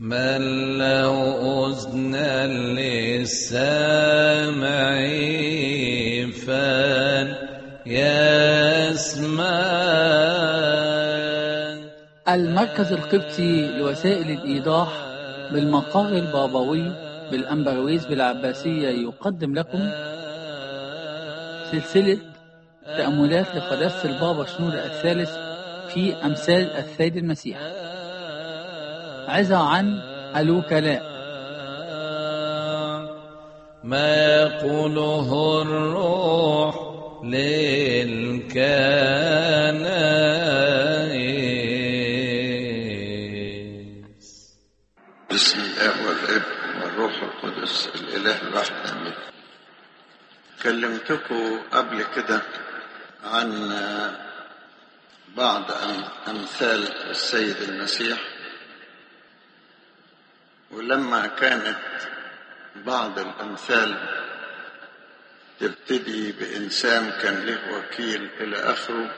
من له أذنا للسامع فليسمع المركز القبطي لوسائل الإيضاح بالمقر البابوي بالأنبرويز بالعباسية يقدم لكم سلسلة تأملات لقداسة البابا شنود الثالث في أمثال السيد المسيح عظة عن الوكلاء ما يقوله الروح للكنائس بسم الله والابن والروح القدس الاله الواحد امين كلمتكم قبل كده عن بعض أم- امثال السيد المسيح ولما كانت بعض الامثال تبتدي بانسان كان له وكيل الى اخره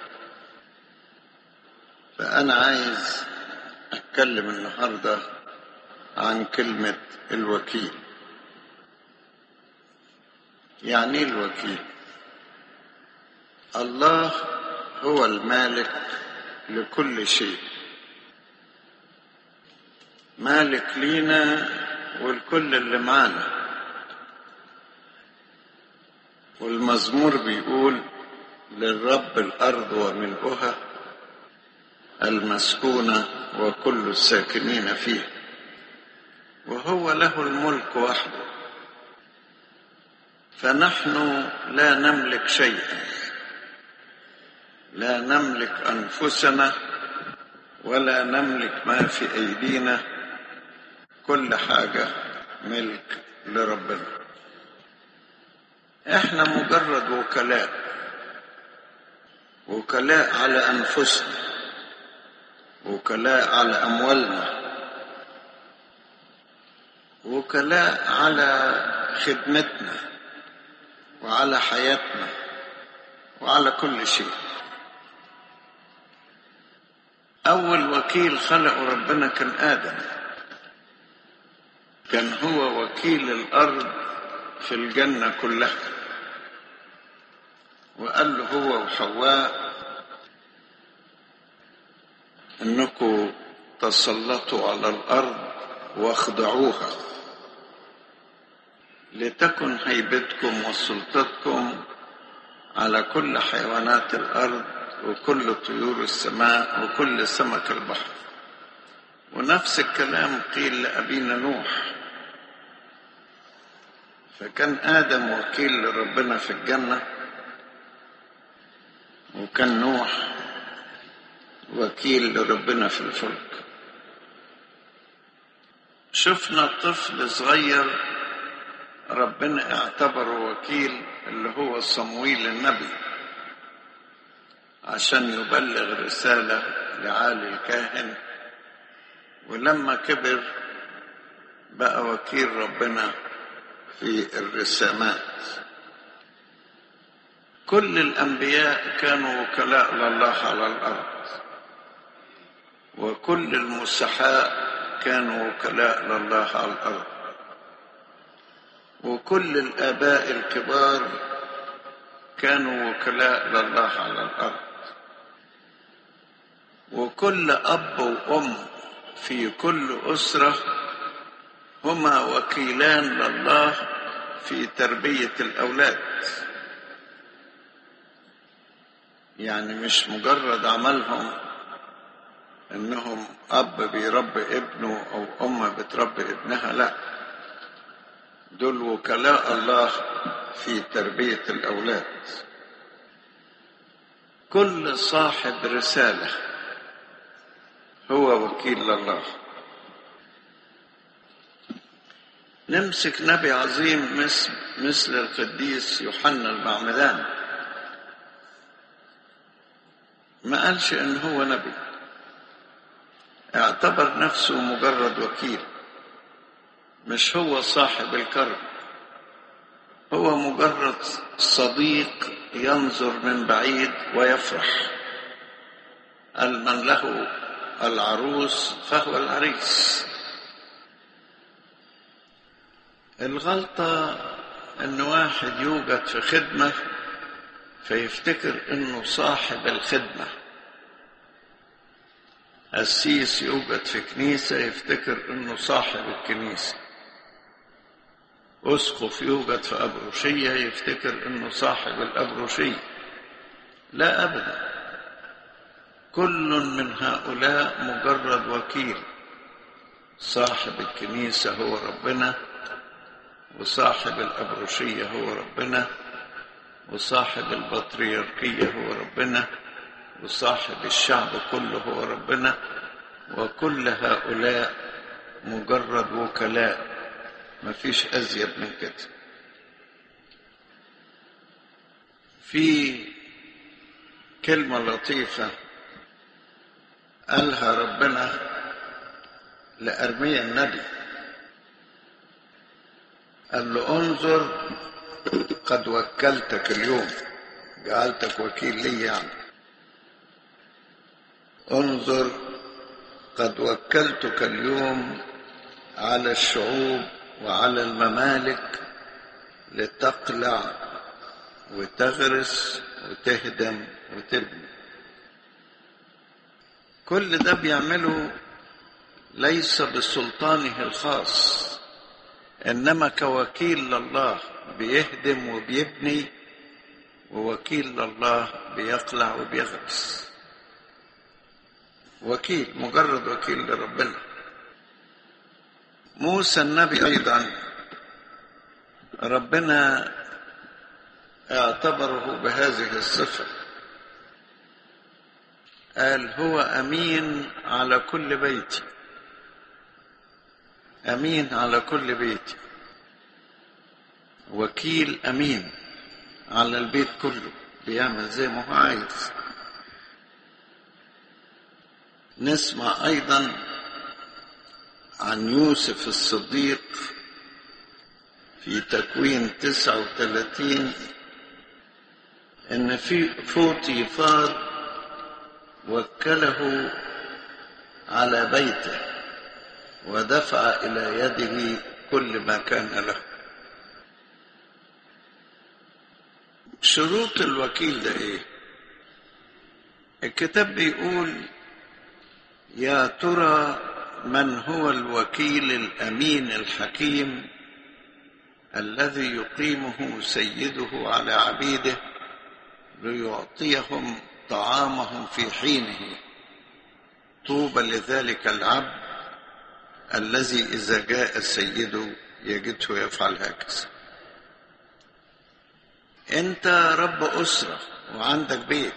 فانا عايز اتكلم النهارده عن كلمه الوكيل يعني ايه الوكيل الله هو المالك لكل شيء مالك لينا والكل اللي معانا والمزمور بيقول للرب الارض وملؤها المسكونه وكل الساكنين فيها وهو له الملك وحده فنحن لا نملك شيئا لا نملك انفسنا ولا نملك ما في ايدينا كل حاجه ملك لربنا احنا مجرد وكلاء وكلاء على انفسنا وكلاء على اموالنا وكلاء على خدمتنا وعلى حياتنا وعلى كل شيء اول وكيل خلقه ربنا كان ادم كان هو وكيل الارض في الجنه كلها وقال له هو وحواء انكم تسلطوا على الارض واخضعوها لتكن هيبتكم وسلطتكم على كل حيوانات الارض وكل طيور السماء وكل سمك البحر ونفس الكلام قيل لابينا نوح فكان ادم وكيل لربنا في الجنه وكان نوح وكيل لربنا في الفلك شفنا طفل صغير ربنا اعتبره وكيل اللي هو صمويل النبي عشان يبلغ رسالة لعالي الكاهن ولما كبر بقى وكيل ربنا في الرسامات كل الأنبياء كانوا وكلاء لله على الأرض وكل المسحاء كانوا وكلاء لله على الأرض وكل الآباء الكبار كانوا وكلاء لله على الأرض وكل أب وأم في كل أسرة هما وكيلان لله في تربية الأولاد يعني مش مجرد عملهم انهم اب بيربي ابنه او ام بتربي ابنها لا دول وكلاء الله في تربيه الاولاد كل صاحب رساله هو وكيل لله نمسك نبي عظيم مثل مثل القديس يوحنا المعمدان ما قالش ان هو نبي اعتبر نفسه مجرد وكيل مش هو صاحب الكرم هو مجرد صديق ينظر من بعيد ويفرح قال من له العروس فهو العريس الغلطة ان واحد يوجد في خدمة فيفتكر انه صاحب الخدمة قسيس يوجد في كنيسة يفتكر انه صاحب الكنيسة اسقف يوجد في ابروشية يفتكر انه صاحب الابروشية لا ابدا كل من هؤلاء مجرد وكيل صاحب الكنيسة هو ربنا وصاحب الأبروشية هو ربنا وصاحب البطريركية هو ربنا وصاحب الشعب كله هو ربنا وكل هؤلاء مجرد وكلاء ما فيش أزيد من كده في كلمة لطيفة قالها ربنا لأرميا النبي قال له انظر قد وكلتك اليوم جعلتك وكيل لي يعني انظر قد وكلتك اليوم على الشعوب وعلى الممالك لتقلع وتغرس وتهدم وتبني كل ده بيعمله ليس بسلطانه الخاص انما كوكيل لله بيهدم وبيبني ووكيل لله بيقلع وبيغرس وكيل مجرد وكيل لربنا موسى النبي ايضا ربنا اعتبره بهذه الصفه قال هو امين على كل بيتي امين على كل بيتي وكيل امين على البيت كله بيعمل زي ما هو عايز نسمع ايضا عن يوسف الصديق في تكوين 39 ان في فوطيفار وكله على بيته ودفع الى يده كل ما كان له شروط الوكيل ده ايه الكتاب بيقول يا ترى من هو الوكيل الامين الحكيم الذي يقيمه سيده على عبيده ليعطيهم طعامهم في حينه طوبى لذلك العبد الذي اذا جاء سيده يجده يفعل هكذا انت رب اسره وعندك بيت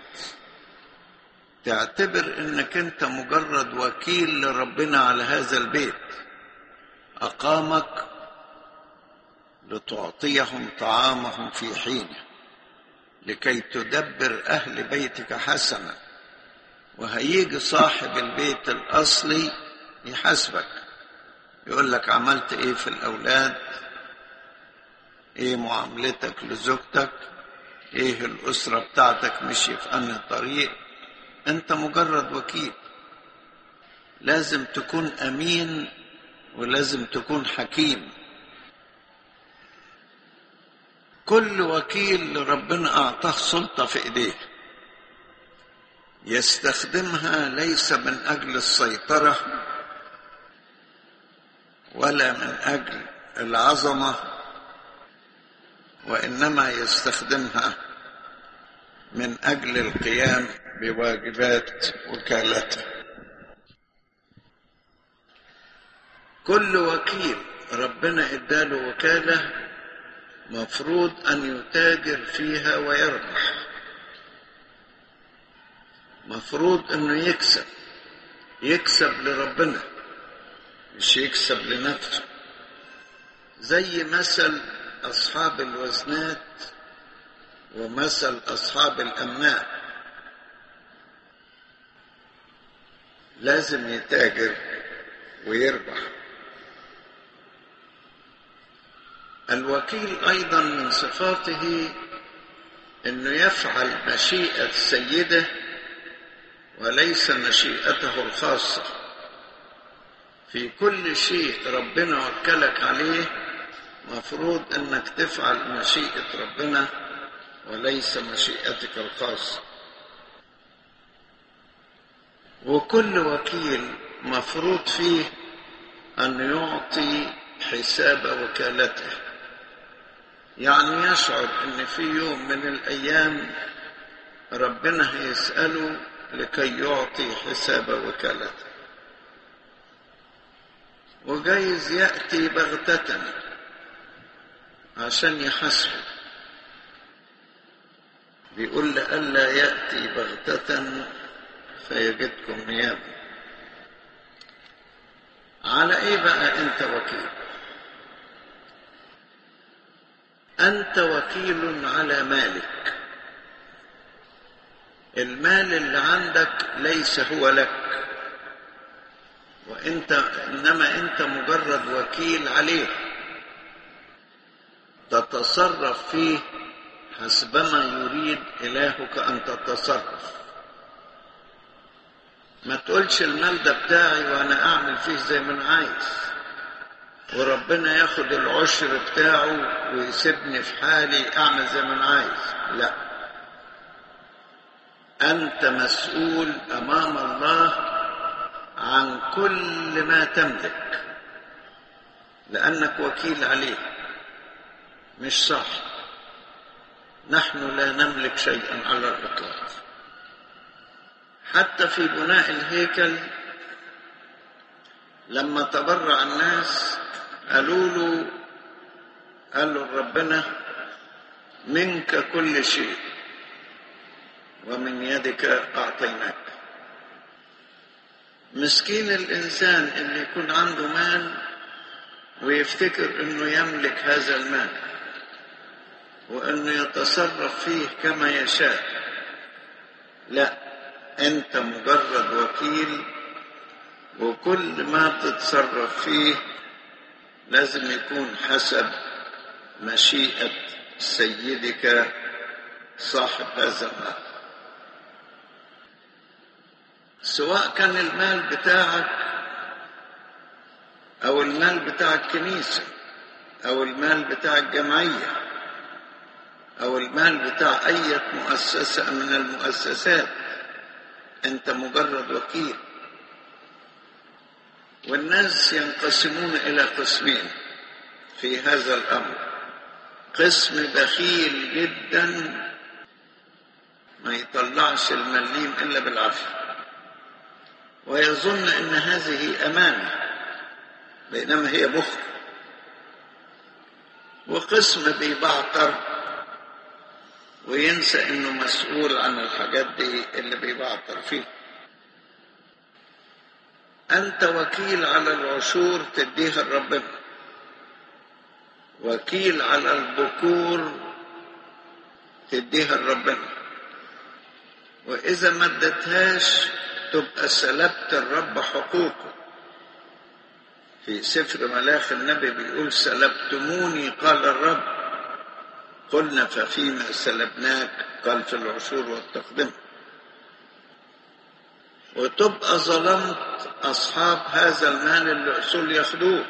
تعتبر انك انت مجرد وكيل لربنا على هذا البيت اقامك لتعطيهم طعامهم في حينه لكي تدبر اهل بيتك حسنا وهيجي صاحب البيت الاصلي يحاسبك يقول لك عملت ايه في الاولاد ايه معاملتك لزوجتك ايه الاسره بتاعتك مشي في انهي طريق انت مجرد وكيل لازم تكون امين ولازم تكون حكيم كل وكيل ربنا اعطاه سلطه في ايديه يستخدمها ليس من اجل السيطره ولا من اجل العظمه وانما يستخدمها من اجل القيام بواجبات وكالته كل وكيل ربنا اداله وكاله مفروض ان يتاجر فيها ويربح مفروض انه يكسب يكسب لربنا مش يكسب لنفسه زي مثل اصحاب الوزنات ومثل اصحاب الامناء لازم يتاجر ويربح الوكيل ايضا من صفاته انه يفعل مشيئه سيده وليس مشيئته الخاصه في كل شيء ربنا وكلك عليه مفروض انك تفعل مشيئة ربنا وليس مشيئتك الخاصة وكل وكيل مفروض فيه ان يعطي حساب وكالته يعني يشعر ان في يوم من الايام ربنا هيسأله لكي يعطي حساب وكالته وجايز يأتي بغتة عشان يحاسبه بيقول لألا يأتي بغتة فيجدكم نيابا على ايه بقى انت وكيل انت وكيل على مالك المال اللي عندك ليس هو لك وانت انما انت مجرد وكيل عليه تتصرف فيه حسبما يريد الهك ان تتصرف ما تقولش المال ده بتاعي وانا اعمل فيه زي ما انا عايز وربنا ياخد العشر بتاعه ويسيبني في حالي اعمل زي ما انا عايز لا انت مسؤول امام الله عن كل ما تملك لانك وكيل عليه مش صح نحن لا نملك شيئا على الاطلاق حتى في بناء الهيكل لما تبرع الناس قالوا له قالوا ربنا منك كل شيء ومن يدك أعطيناك مسكين الإنسان اللي يكون عنده مال ويفتكر أنه يملك هذا المال وأنه يتصرف فيه كما يشاء لا أنت مجرد وكيل وكل ما بتتصرف فيه لازم يكون حسب مشيئة سيدك صاحب هذا المال سواء كان المال بتاعك أو المال بتاع الكنيسة أو المال بتاع الجمعية أو المال بتاع أي مؤسسة من المؤسسات أنت مجرد وكيل والناس ينقسمون إلى قسمين في هذا الأمر قسم بخيل جدا ما يطلعش المليم إلا بالعافية ويظن أن هذه أمانة بينما هي بخل وقسم بيبعتر وينسى انه مسؤول عن الحاجات دي اللي بيبعتر فيه انت وكيل على العشور تديها لربنا وكيل على البكور تديها لربنا واذا ما ادتهاش تبقى سلبت الرب حقوقه في سفر ملاخ النبي بيقول سلبتموني قال الرب قلنا ففيما سلبناك قال في العشور والتقدمة وتبقى ظلمت أصحاب هذا المال اللي الأصول ياخدوه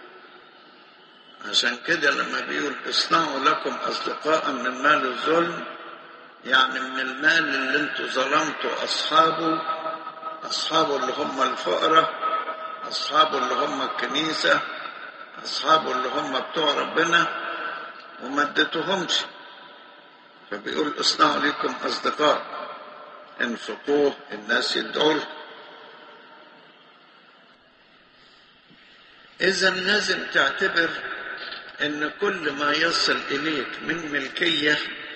عشان كده لما بيقول اصنعوا لكم أصدقاء من مال الظلم يعني من المال اللي انتوا ظلمتوا أصحابه أصحابه اللي هم الفقراء أصحابه اللي هم الكنيسة أصحابه اللي هم بتوع ربنا وما اديتهمش فبيقول اصنعوا لكم أصدقاء انفقوه الناس يدعوا له إذا لازم تعتبر إن كل ما يصل إليك من ملكية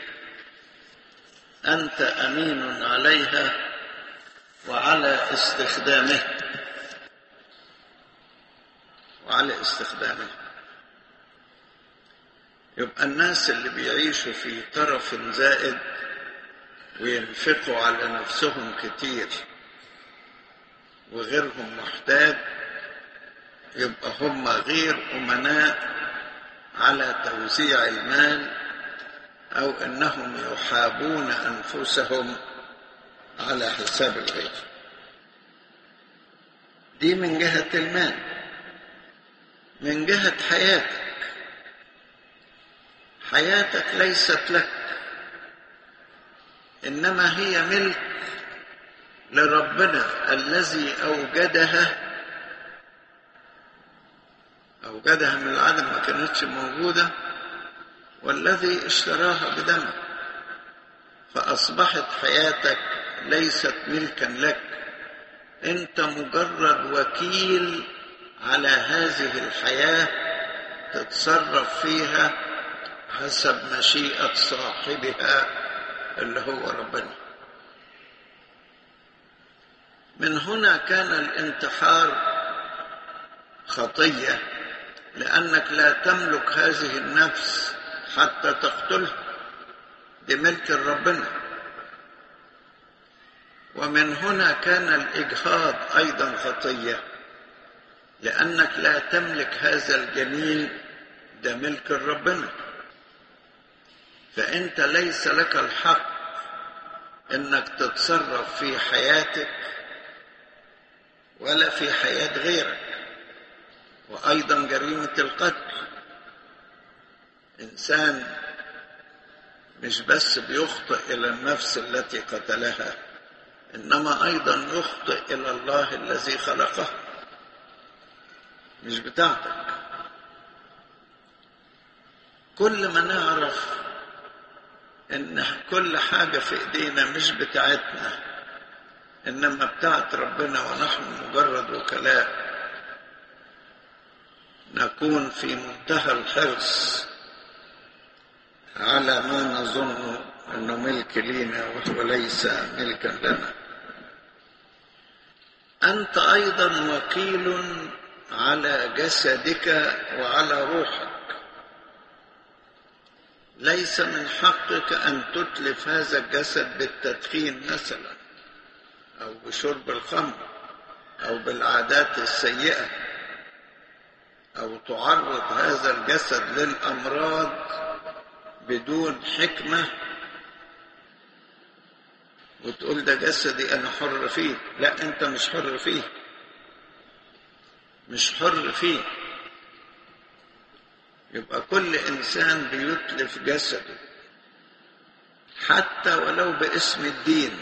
أنت أمين عليها وعلى استخدامه وعلى استخدامه يبقى الناس اللي بيعيشوا في طرف زائد وينفقوا على نفسهم كتير وغيرهم محتاج يبقى هم غير أمناء على توزيع المال أو أنهم يحابون أنفسهم على حساب الغير دي من جهة المال من جهة حياتك حياتك ليست لك انما هي ملك لربنا الذي اوجدها اوجدها من العدم ما كانتش موجوده والذي اشتراها بدمه فاصبحت حياتك ليست ملكا لك انت مجرد وكيل على هذه الحياه تتصرف فيها حسب مشيئه صاحبها اللي هو ربنا من هنا كان الانتحار خطيه لانك لا تملك هذه النفس حتى تقتلها دي ملك ربنا ومن هنا كان الاجهاض ايضا خطيه لانك لا تملك هذا الجنين ده ملك ربنا فانت ليس لك الحق انك تتصرف في حياتك ولا في حياه غيرك وايضا جريمه القتل انسان مش بس بيخطئ الى النفس التي قتلها انما ايضا يخطئ الى الله الذي خلقه مش بتاعتك كل ما نعرف ان كل حاجه في ايدينا مش بتاعتنا انما بتاعت ربنا ونحن مجرد وكلاء نكون في منتهى الحرص على ما نظن انه ملك لينا وهو ليس ملكا لنا انت ايضا وكيل على جسدك وعلى روحك ليس من حقك ان تتلف هذا الجسد بالتدخين مثلا او بشرب الخمر او بالعادات السيئه او تعرض هذا الجسد للامراض بدون حكمه وتقول ده جسدي انا حر فيه لا انت مش حر فيه مش حر فيه يبقى كل انسان بيتلف جسده حتى ولو باسم الدين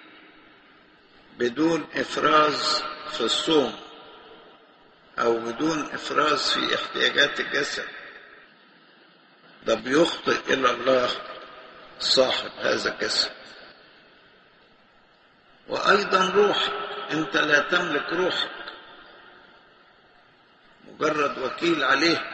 بدون افراز في الصوم او بدون افراز في احتياجات الجسد ده بيخطئ الى الله صاحب هذا الجسد وايضا روحك انت لا تملك روحك مجرد وكيل عليه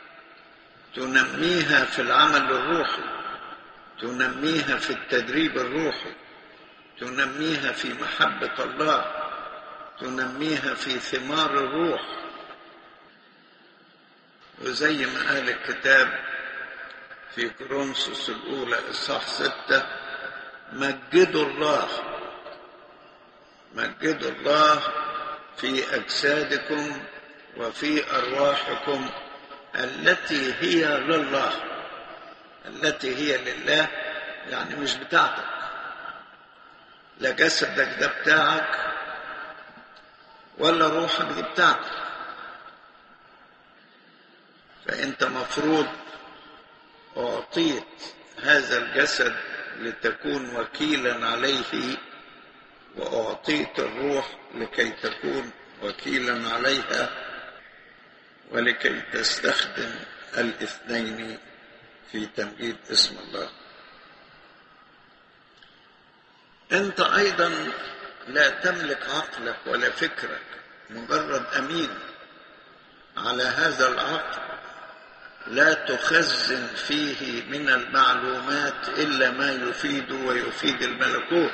تنميها في العمل الروحي تنميها في التدريب الروحي تنميها في محبه الله تنميها في ثمار الروح وزي ما قال الكتاب في كورنثوس الأولى إصحاح ستة مجدوا الله مجدوا الله في أجسادكم وفي أرواحكم التي هي لله التي هي لله يعني مش بتاعتك لا جسدك ده بتاعك ولا روحك دي بتاعتك فأنت مفروض أعطيت هذا الجسد لتكون وكيلا عليه وأعطيت الروح لكي تكون وكيلا عليها ولكي تستخدم الاثنين في تمجيد اسم الله انت ايضا لا تملك عقلك ولا فكرك مجرد امين على هذا العقل لا تخزن فيه من المعلومات الا ما يفيد ويفيد الملكوت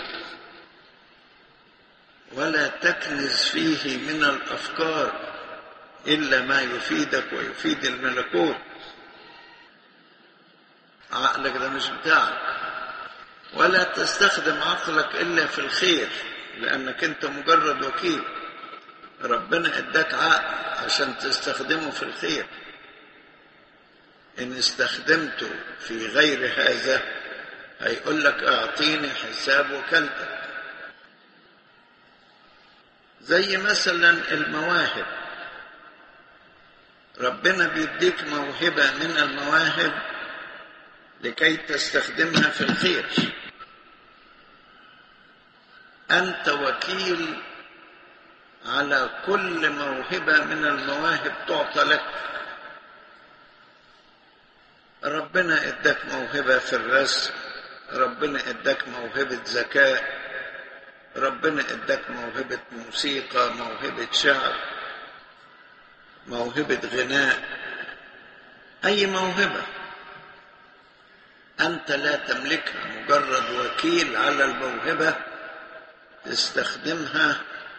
ولا تكنز فيه من الافكار الا ما يفيدك ويفيد الملكوت عقلك ده مش بتاعك ولا تستخدم عقلك الا في الخير لانك انت مجرد وكيل ربنا اداك عقل عشان تستخدمه في الخير ان استخدمته في غير هذا هيقول لك اعطيني حساب وكالتك زي مثلا المواهب ربنا بيديك موهبة من المواهب لكي تستخدمها في الخير أنت وكيل على كل موهبة من المواهب تعطى لك ربنا اداك موهبة في الرسم ربنا اداك موهبة ذكاء ربنا اداك موهبة موسيقى موهبة شعر موهبة غناء أي موهبة أنت لا تملكها مجرد وكيل على الموهبة تستخدمها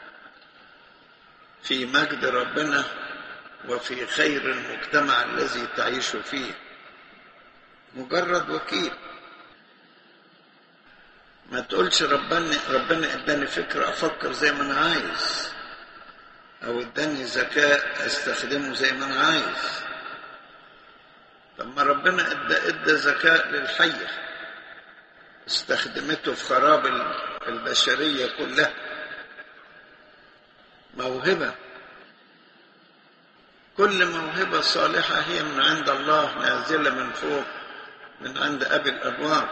في مجد ربنا وفي خير المجتمع الذي تعيش فيه مجرد وكيل ما تقولش ربنا ربنا اداني فكره افكر زي ما انا عايز او اداني ذكاء استخدمه زي ما انا عايز طب ما ربنا ادى ادى ذكاء للحيه استخدمته في خراب البشريه كلها موهبه كل موهبه صالحه هي من عند الله نازله من فوق من عند ابي الانوار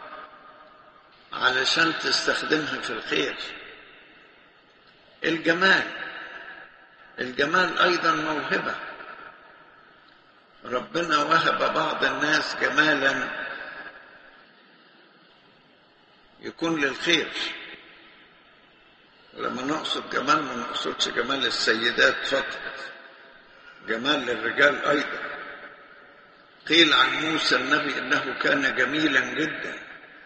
علشان تستخدمها في الخير الجمال الجمال ايضا موهبه ربنا وهب بعض الناس جمالا يكون للخير لما نقصد جمال ما نقصدش جمال السيدات فقط جمال للرجال ايضا قيل عن موسى النبي انه كان جميلا جدا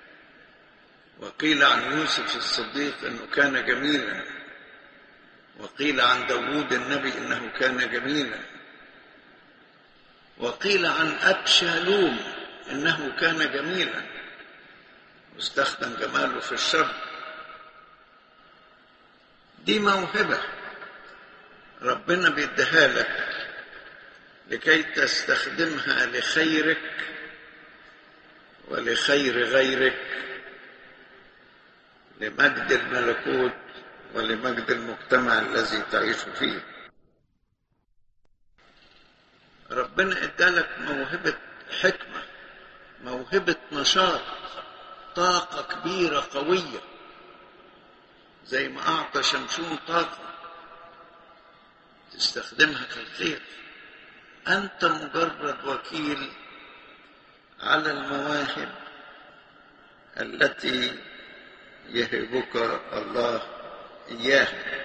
وقيل عن يوسف الصديق انه كان جميلا وقيل عن داوود النبي انه كان جميلا وقيل عن ابشالوم انه كان جميلا واستخدم جماله في الشر دي موهبه ربنا بيديها لك لكي تستخدمها لخيرك ولخير غيرك لمجد الملكوت ولمجد المجتمع الذي تعيش فيه ربنا ادالك موهبة حكمة موهبة نشاط طاقة كبيرة قوية زي ما أعطى شمشون طاقة تستخدمها في الخير أنت مجرد وكيل على المواهب التي يهبك الله إياها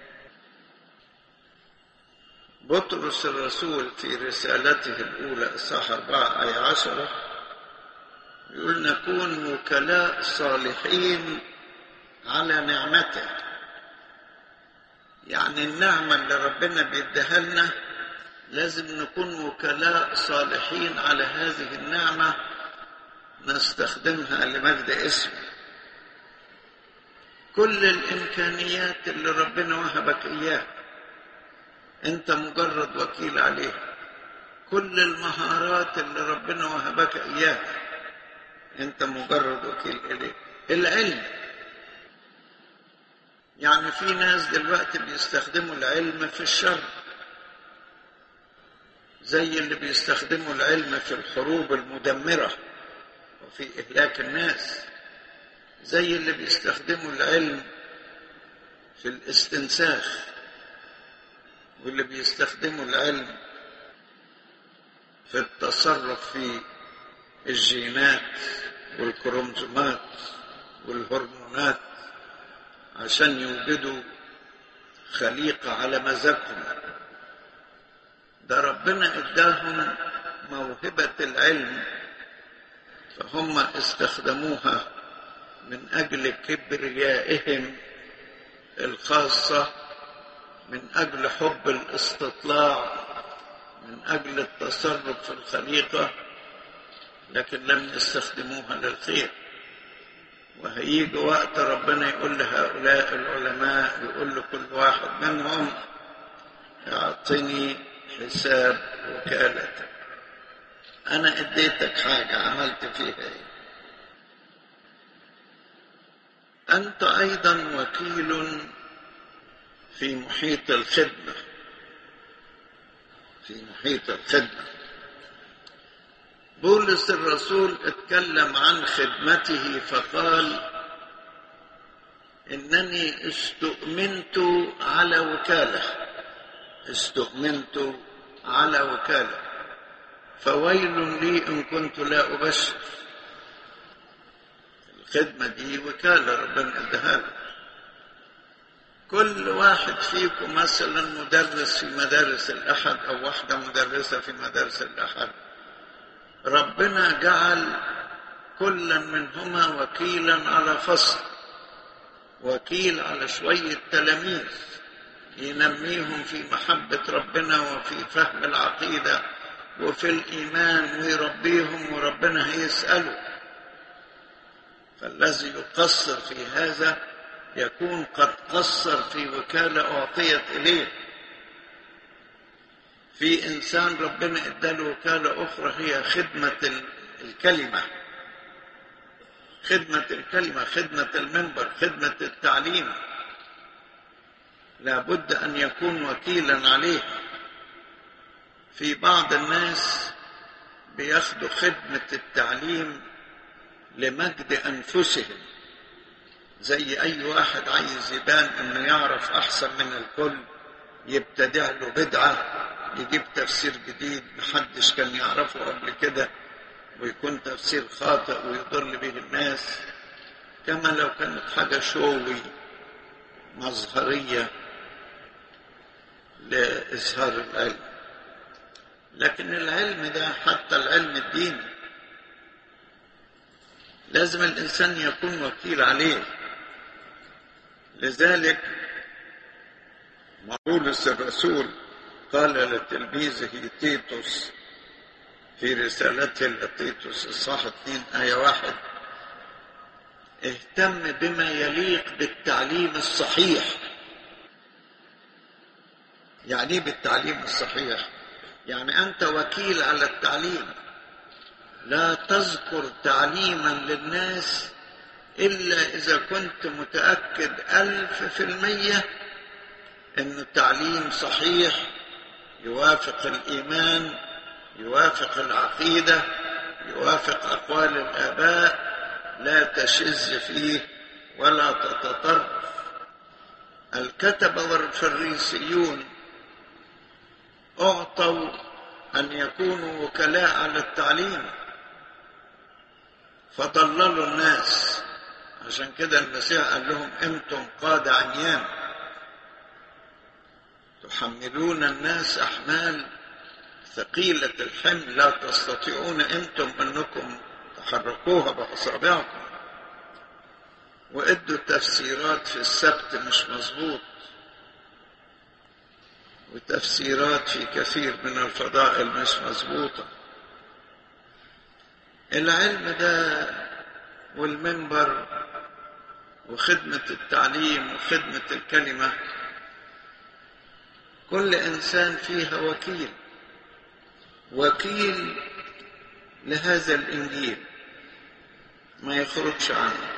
بطرس الرسول في رسالته الأولى إصحاح أربعة آية عشرة يقول نكون وكلاء صالحين على نعمته يعني النعمة اللي ربنا بيديها لنا لازم نكون وكلاء صالحين على هذه النعمة نستخدمها لمجد اسمه كل الإمكانيات اللي ربنا وهبك إياها أنت مجرد وكيل عليها كل المهارات اللي ربنا وهبك إياها أنت مجرد وكيل إليه العلم يعني في ناس دلوقتي بيستخدموا العلم في الشر زي اللي بيستخدموا العلم في الحروب المدمرة وفي إهلاك الناس زي اللي بيستخدموا العلم في الاستنساخ واللي بيستخدموا العلم في التصرف في الجينات والكروموزومات والهرمونات عشان يوجدوا خليقة على مزاجهم ده ربنا اداهم موهبة العلم فهم استخدموها من أجل كبريائهم الخاصة من أجل حب الاستطلاع من أجل التصرف في الخليقة لكن لم يستخدموها للخير وهيجي وقت ربنا يقول لهؤلاء العلماء يقول لكل واحد منهم اعطني حساب وكالتك انا اديتك حاجه عملت فيها ايه انت ايضا وكيل في محيط الخدمه في محيط الخدمه بولس الرسول اتكلم عن خدمته فقال انني استؤمنت على وكاله استؤمنت على وكاله فويل لي ان كنت لا ابشر الخدمه دي وكاله ربنا اداها له كل واحد فيكم مثلا مدرس في مدارس الاحد او واحده مدرسه في مدارس الاحد ربنا جعل كلا منهما وكيلا على فصل وكيل على شويه تلاميذ ينميهم في محبه ربنا وفي فهم العقيده وفي الايمان ويربيهم وربنا هيساله فالذي يقصر في هذا يكون قد قصر في وكالة أعطيت إليه في إنسان ربنا اداله وكالة أخرى هي خدمة الكلمة خدمة الكلمة خدمة المنبر خدمة التعليم لابد أن يكون وكيلا عليه في بعض الناس بياخدوا خدمة التعليم لمجد أنفسهم زي أي واحد عايز يبان إنه يعرف أحسن من الكل يبتدع له بدعة يجيب تفسير جديد محدش كان يعرفه قبل كده ويكون تفسير خاطئ ويضل به الناس كما لو كانت حاجة شوي مظهرية لإظهار العلم لكن العلم ده حتى العلم الديني لازم الإنسان يكون وكيل عليه لذلك بولس الرسول قال لتلميذه تيتوس في رسالته لتيتوس الصح 2 آية واحد اهتم بما يليق بالتعليم الصحيح يعني ايه بالتعليم الصحيح يعني أنت وكيل على التعليم لا تذكر تعليما للناس إلا إذا كنت متأكد ألف في المية أن التعليم صحيح يوافق الإيمان يوافق العقيدة يوافق أقوال الآباء لا تشذ فيه ولا تتطرف الكتبة والفريسيون أعطوا أن يكونوا وكلاء على التعليم فضللوا الناس عشان كده المسيح قال لهم انتم قادة عميان تحملون الناس احمال ثقيلة الحمل لا تستطيعون انتم انكم تحركوها باصابعكم وادوا تفسيرات في السبت مش مظبوط وتفسيرات في كثير من الفضائل مش مظبوطه العلم ده والمنبر وخدمة التعليم وخدمة الكلمة كل إنسان فيها وكيل وكيل لهذا الإنجيل ما يخرجش عنه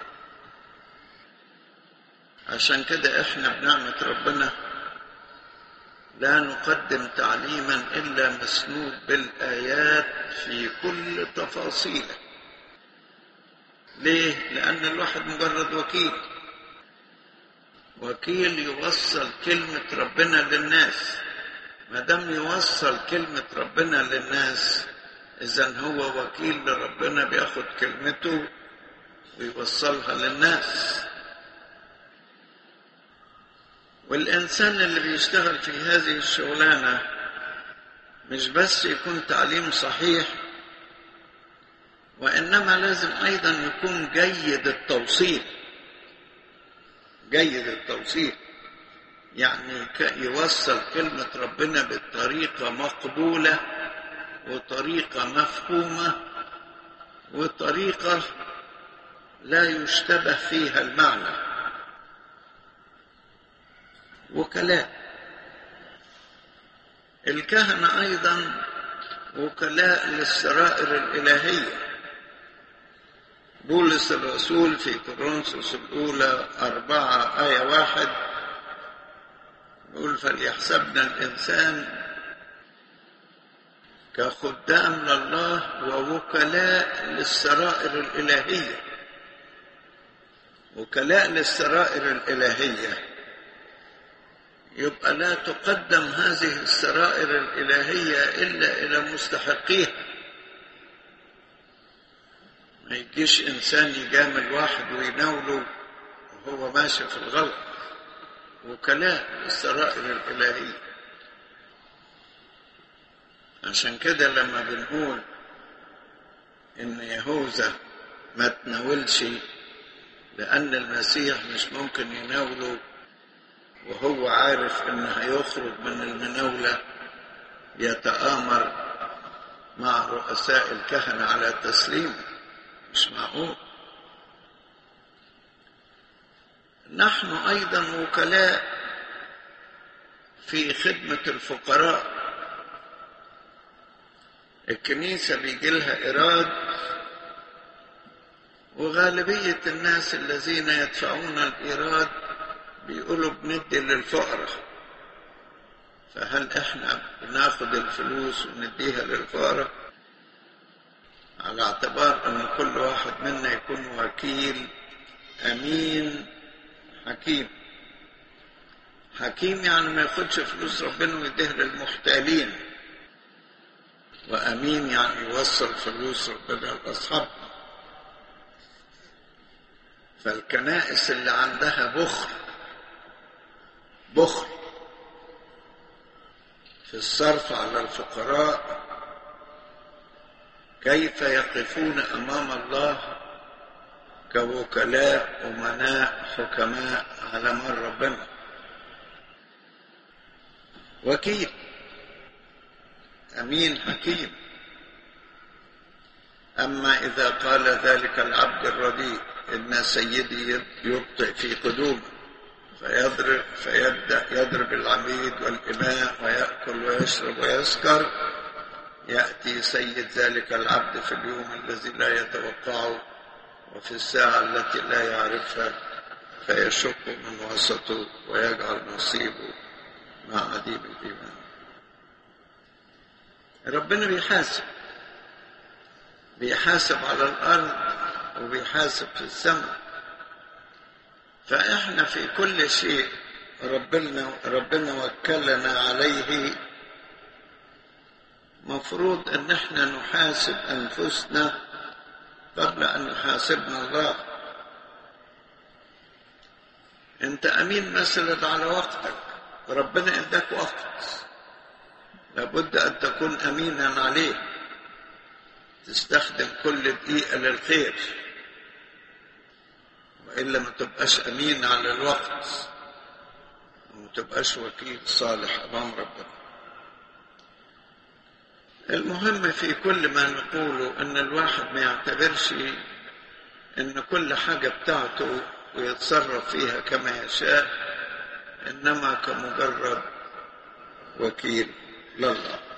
عشان كده إحنا بنعمة ربنا لا نقدم تعليما الا مسنود بالايات في كل تفاصيله ليه لان الواحد مجرد وكيل وكيل يوصل كلمه ربنا للناس ما دام يوصل كلمه ربنا للناس اذا هو وكيل لربنا بياخد كلمته ويوصلها للناس والإنسان اللي بيشتغل في هذه الشغلانة مش بس يكون تعليم صحيح وإنما لازم أيضا يكون جيد التوصيل جيد التوصيل يعني يوصل كلمة ربنا بطريقة مقبولة وطريقة مفهومة وطريقة لا يشتبه فيها المعنى وكلاء الكهنة أيضا وكلاء للسرائر الإلهية بولس الرسول في كورنثوس الأولى أربعة آية واحد يقول فليحسبنا الإنسان كخدام لله ووكلاء للسرائر الإلهية وكلاء للسرائر الإلهية يبقى لا تقدم هذه السرائر الإلهية إلا إلى مستحقيها ما يجيش إنسان يجامل واحد ويناوله وهو ماشي في الغلط وكلاء للسرائر الإلهية عشان كده لما بنقول إن يهوذا ما تناولش لأن المسيح مش ممكن يناوله وهو عارف إنه هيخرج من المناولة يتآمر مع رؤساء الكهنة على تسليمه مش معقول نحن أيضا وكلاء في خدمة الفقراء الكنيسة بيجي لها إيراد وغالبية الناس الذين يدفعون الإيراد بيقولوا بندي للفقراء فهل احنا بناخد الفلوس ونديها للفقراء على اعتبار ان كل واحد منا يكون وكيل امين حكيم حكيم يعني ما ياخدش فلوس ربنا ويديها للمحتالين وامين يعني يوصل فلوس ربنا لاصحابها فالكنائس اللي عندها بخل بخل في الصرف على الفقراء كيف يقفون امام الله كوكلاء امناء حكماء على مر ربنا وكيل امين حكيم اما اذا قال ذلك العبد الرديء ان سيدي يبطئ في قدومه فيضرب فيبدا يضرب العبيد والاماء وياكل ويشرب ويسكر ياتي سيد ذلك العبد في اليوم الذي لا يتوقعه وفي الساعه التي لا يعرفها فيشق من وسطه ويجعل نصيبه مع عديم الايمان ربنا بيحاسب بيحاسب على الارض وبيحاسب في السماء فاحنا في كل شيء ربنا ربنا وكلنا عليه مفروض ان احنا نحاسب انفسنا قبل ان يحاسبنا الله انت امين مثلا على وقتك ربنا اداك وقت لابد ان تكون امينا عليه تستخدم كل دقيقه للخير والا ما تبقاش امين على الوقت وما تبقاش وكيل صالح امام ربنا المهم في كل ما نقوله ان الواحد ما يعتبرش ان كل حاجه بتاعته ويتصرف فيها كما يشاء انما كمجرد وكيل لله